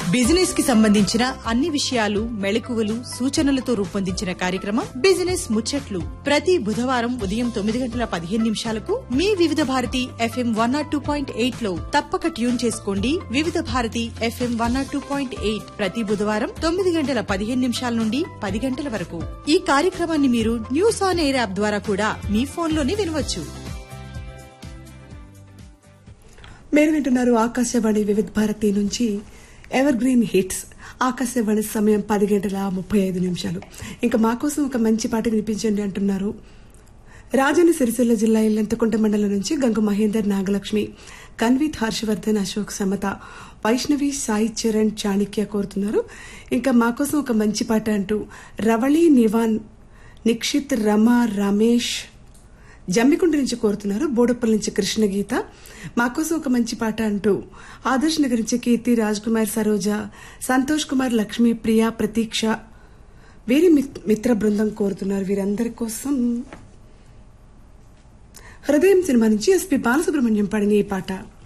business కి సంబంధించిన అన్ని విషయాలు మెళకువలు సూచనలతో రూపొందించిన కార్యక్రమం బిజినెస్ ముచ్చట్లు ప్రతి బుధవారం ఉదయం తొమ్మిది గంటల పదిహేను నిమిషాలకు మీ Vividh Bharati FM one nought two point eight లో తప్పక ట్యూన్ చేసుకోండి Vividh Bharati FM one nought two point eight ప్రతి బుధవారం తొమ్మిది గంటల పదిహేను నిమిషాల నుండి పది గంటల వరకు ఈ కార్యక్రమాన్ని మీరు న్యూస్ ఆన్ ఎయిర్ యాప్ ద్వారా కూడా మీ ఫోన్లోనే వినవచ్చు మీరు వింటున్నారు ఆకాశవాణి వివిధ భారతి నుంచి ఎవర్ గ్రీన్ హిట్స్ ఆకాశవాణి సమయం పది గంటల ముప్పై ఐదు నిమిషాలు ఇంకా మా కోసం ఒక మంచి పాట వినిపించండి అంటున్నారు రాజన్న సిరిసిల్ల జిల్లా ఇల్లంతకుంట మండలం నుంచి గంగు మహేందర్ నాగలక్ష్మి కన్విత్ హర్షవర్ధన్ అశోక్ సమత వైష్ణవి సాయి చరణ్ చాణిక్య కోరుతున్నారు ఇంకా మా కోసం ఒక మంచి పాట అంటూ రవళి నివాన్ నిక్షిత్ రమ రమేష్ జమ్మికుంట నుంచి కోరుతున్నారు బోడప్పల్ నుంచి కృష్ణ గీత మా కోసం ఒక మంచి పాట అంటూ ఆదర్శ్ నగర్ నుంచి కీర్తి రాజ్ కుమార్ సరోజ సంతోష్ కుమార్ లక్ష్మి ప్రియా ప్రతీక్ష వీరి మిత్- మిత్ర బృందం కోరుతున్నారు వీరందరి కోసం హృదయం సినిమా నుంచి ఎస్పి బాలసుబ్రహ్మణ్యం పాడిన ఈ పాట